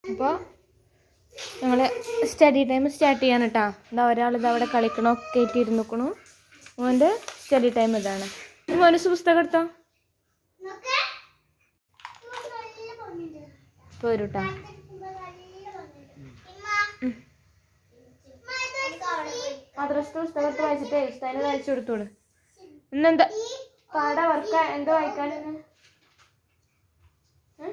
അപ്പോൾ ഞങ്ങൾ study time start ചെയ്യാൻ കേട്ടോ എന്താ ഒരാൾ ഇത് അവിടെ കളിക്കണോ കയറ്റി ഇരുന്നിക്കണു മോൻ്റെ സ്റ്റഡി ടൈം ഇതാണ് മോന് പുസ്തകം എടുത്തോ ഇപ്പോൾ വരും കേട്ടോ മദ്രസത്തെ പുസ്തകം എടുത്ത് വായിച്ചിട്ടേ ഉസ്താദിനെ വായിച്ചു കൊടുത്തോളൂ ഇന്നെന്താ പാട വർക്ക എന്താ വായിക്കാനെന്ന് ഏ?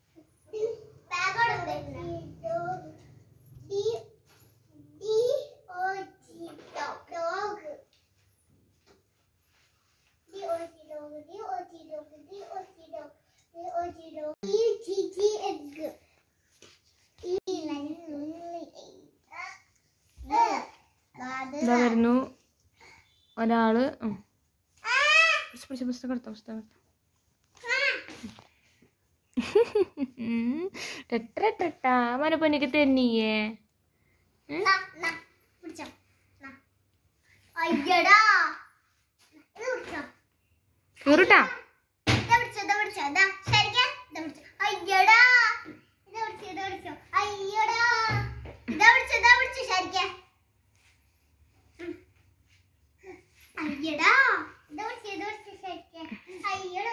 ഇതാ വരുന്നു ഒരാള് ഉം. പിടിച്ച് പിടിച്ച് പുസ്തകം എടുത്തോ പുസ്തകം എടുത്തോ ടെട്രട്ടാ മനപ്പൊന്നിക്ക് തന്നെയേ അയ്യടാ ഇത് പിടിച്ചോ കീറുട്ടാ ഇതാ പിടിച്ചോ ഇതാ പിടിച്ചോ ഇതാ ശരിക്കും ഇതാ പിടിച്ചോ അയ്യടാ ഇതാ പിടിച്ചോ ഇതാ പിടിച്ചോ അയ്യടാ ഇതാ പിടിച്ചോ ഇതാ പിടിച്ചോ ശരിക്കും അയ്യടാ ഇതാ പിടിച്ചോ ഇതാ പിടിച്ചോ ശരിക്കും അയ്യടാ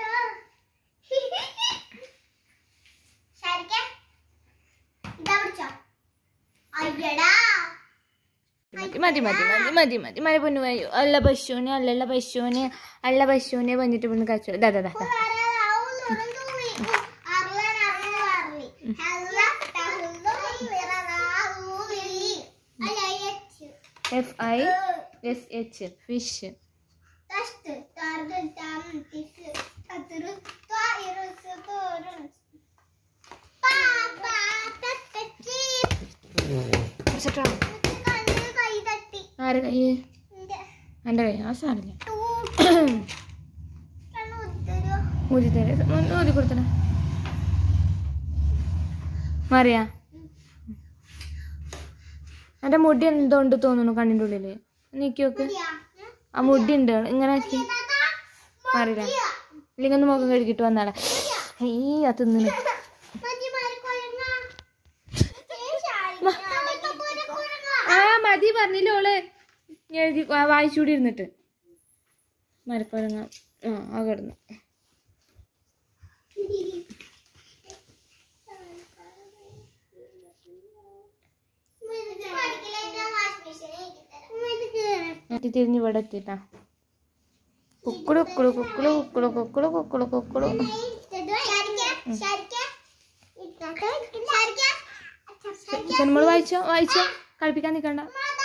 ശരിക്കും ഇതാ പിടിച്ചോ അയ്യടാ മതി മതി മതി മതി മതി മതി മതി പൊന്നു വയ്യോ അല്ല പശുവിനെ അല്ലല്ല പശുവിനെ അല്ല പശുവിനെ വന്നിട്ട് വന്ന് കച്ചു ഇതാ ഇതാ ഇതാ F I S H fish ആരെ കൈ എൻ്റെ കൈ ആ സാറില്ല ഊതി തരേ ഊതി കൊടുത്തണേ മറിയാ എൻ്റെ മുടി എന്തോണ്ട് തോന്നുന്നു കണ്ണിൻ്റെ ഉള്ളില് നീക്കി നോക്ക് ആ മുടി ഉണ്ട് ഇങ്ങനെ ആക്കി മാറില്ല ഇല്ലെങ്കിൽ ഒന്ന് മുഖം കഴുകിട്ട് വന്നാളെ ഈ ആ തിന്നു ആ മതി പറഞ്ഞില്ല ഓള് എഴുതി വാ- വായിച്ചൂടി ഇരുന്നിട്ട് മരപ്പഴങ്ങ ആ ആ കിടന്നു എന്നിട്ട് തിരിഞ്ഞ് ഇവിടെ എത്തിട്ടാ കുക്കുളു കുക്കുളു കുക്കുളു കുക്കുളു കുക്കുളു കുക്കുളു കുക്കുളു നമ്മൾ വായിച്ചോ വായിച്ചോ കളിപ്പിക്കാൻ നിൽക്കണ്ട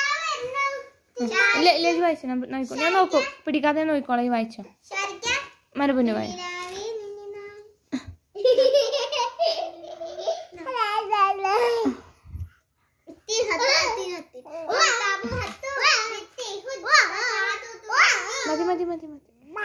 ഇല്ല ഇല്ല ഇത് വായിച്ചോ ഞാൻ നോക്കോ ഞാൻ നോക്കും പിടിക്കാതെ നോക്കിക്കോളാം ഈ വായിച്ചോ മരപ്പൊന്നു വായി മതി മതി മതി മതി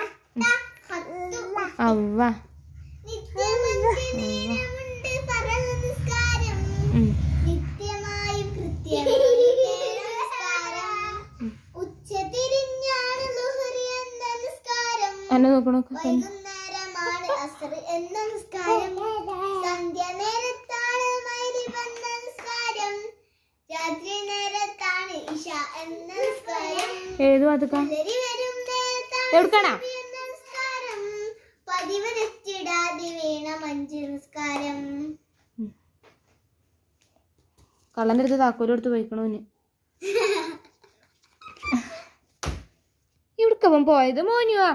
അവ്വ നിത്യമന്ദിരമുണ്ട് പരമനിസ്കാരം ഉം. നിത്യമായും കൃത്യനിസ്കാരം ഉച്ചതിരിഞ്ഞാണ് ലുഹറി എന്ന നിസ്കാരം എന്നെ നോക്കണോ വൈകുന്നേരമാണ് അസർ എന്ന നിസ്കാരം സന്ധ്യ നേരത്താണ് മഗ്രിബ് എന്ന നിസ്കാരം രാത്രി നേരത്താണ് ഇഷ എന്ന നിസ്കാരം ഏത് വാതുക്കാ പുലരി വരും നേരത്താണ് എവിടുക്കാണാ സുബ്ഹി എന്ന നിസ്കാരം പതിവ് തെറ്റിടാതെ വേണം അഞ്ച് നിസ്കാരം കള്ളൻ്റെ അടുത്ത് താക്കോലും എടുത്ത് പോയിക്കണോന് ഇവിടുക്കവൻ പോയത് മോനുവാ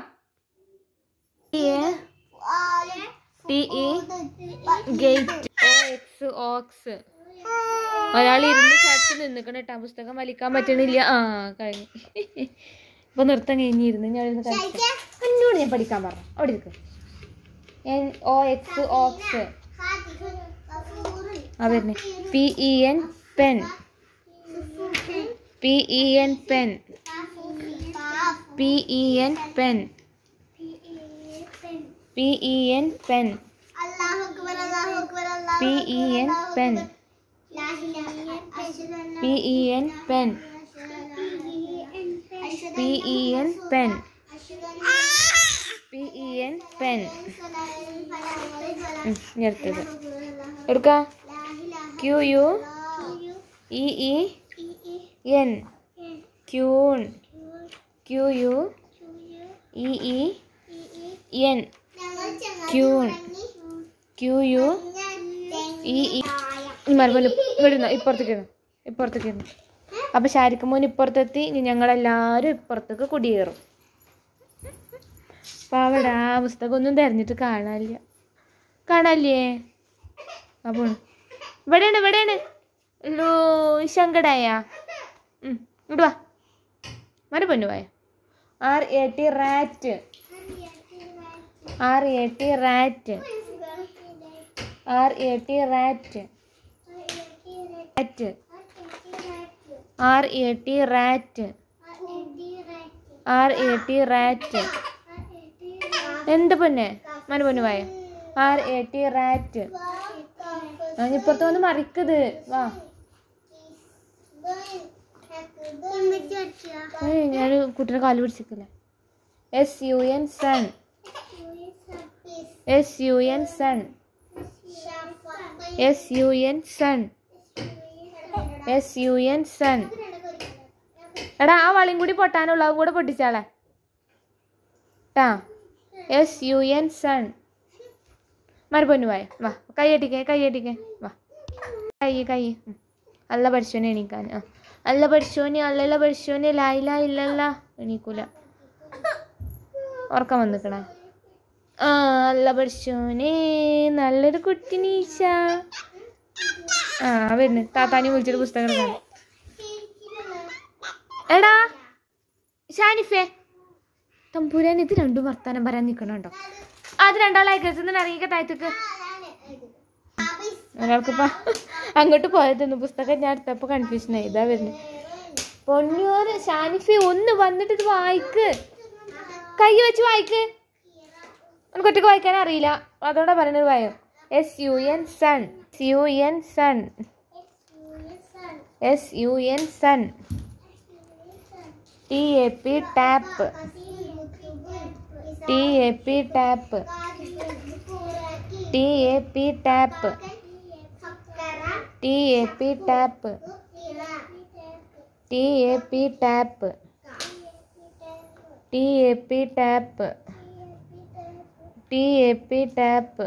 T E gate O X ox ഒരാൾ ഇരുന്ന് ചർച്ച് നിന്നിക്കണ കേട്ടാ പുസ്തകം വലിക്കാൻ പറ്റണില്ല ആ കഴിഞ്ഞു ഇപ്പൊ നൃത്തം കഴിഞ്ഞിരുന്നു ഞാൻ ഇരുന്ന് കളിച്ചു എന്നോട് ഞാൻ പഠിക്കാൻ പറഞ്ഞു അവിടെ ഇരിക്കും എൻ ഒ എക്സ് ഓക്സ് ആ വരുന്നേ P E N pen P E N pen P E N pen P E N pen അല്ലാഹു അക്ബർ അല്ലാഹു അക്ബർ അല്ലാഹു പി ഇ എൻ പെൻ ലാ ഇലാഹ അഷ്ഹദു അന്ന പി ഇ എൻ പെൻ അഷ്ഹദു പി ഇ എൻ പെൻ അഷ്ഹദു പി ഇ എൻ പെൻ അന്ന ഉം, ഇനി അടുത്തത് എടുക്ക ലാ ഇലാഹ Q U E E N queen Q U E E N queen Q U E E മറുപടി ഇവിടുന്ന് ഇപ്പുറത്തേക്ക് ഇരുന്നു ഇപ്പുറത്തേക്ക് ഇരുന്നു അപ്പൊ ഷാരിക്ക് മോൻ ഇപ്പുറത്തെത്തി ഇനി ഞങ്ങളെല്ലാവരും ഇപ്പുറത്തേക്ക് കുടിയേറും അപ്പൊ അവിടെ ആ പുസ്തകം ഒന്നും തിരഞ്ഞിട്ട് കാണാനില്ല കാണാനില്ലേ ആ പോണു ഇവിടെയാണ് ഇവിടെയാണ് ലോ ശങ്കടായ ഇങ്ങോട്ട് വാ മര പൊന്നു വായ R A T rat R A T rat R A T rat rat R A T rat R A T rat എന്ത് പൊന്നെ മന പൊന്നു വായ ആർ എ ടി റാറ്റ് ആ ഇപ്പുറത്ത് വന്ന് മറിക്കത് വാ ഏയ് ഞാൻ കുട്ടീനെ കാല് പിടിച്ചിട്ടില്ല S U N sun S U N sun S U N sun S U N sun എടാ ആ വളിയും കൂടി പൊട്ടാനുള്ള അതും കൂടെ പൊട്ടിച്ചാളെ ട്ടാ എസ് യു എൻ സൺ മരപ്പൊന്നു വായ വാ കൈയടിക്കേ കൈയടിക്കേ വാ കൈ കൈ ഉം. അല്ല പഠിച്ചോനെ എണീക്കാൻ ആ അല്ല പഠിച്ചോനെ അല്ലല്ല പഠിച്ചോനെ ലായില്ല ഇല്ലല്ല എണീക്കൂല ഉറക്കം വന്നിക്കണേ ആ അല്ല പഠിച്ചോനെ നല്ലൊരു കുട്ടി നീച്ച ആ വരുന്നു താത്താനി വിളിച്ചിട്ട് പുസ്തകം എടുക്കാൻ എടാ ഷാനിഫേ തമ്പുരാൻ ഇത് രണ്ടും വർത്താനം പറയാൻ നിൽക്കണുണ്ടോ അത് രണ്ടാളെ അയക്കരുന്ന് ഇറങ്ങിക്ക താഴത്തേക്ക് ഒരാൾക്കിപ്പ അങ്ങോട്ട് പോയതൊന്നും പുസ്തകം ഞാൻ എടുത്തപ്പോ കൺഫ്യൂഷൻ ആയി ഇതാ വരുന്നത് പൊന്നൂറ് ഷാനിഫി ഒന്ന് വന്നിട്ട് ഇത് വായിക്ക് കൈ വെച്ച് വായിക്ക് നമുക്ക് ഒറ്റക്ക് വായിക്കാൻ അറിയില്ല അതുകൊണ്ടാ പറയുന്നത് വായോ S U N sun S U N sun S U N sun T A P tap T A P tap T A P tap T A P tap T A P tap T A P tap T A P tap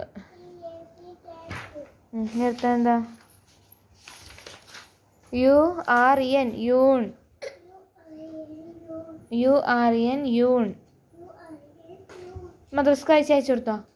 നേരത്തെ എന്താ U R N യൂൺ U R N യൂൺ മദ്രസ്ക്ക് അയച്ച് അയച്ചു കൊടുത്തോ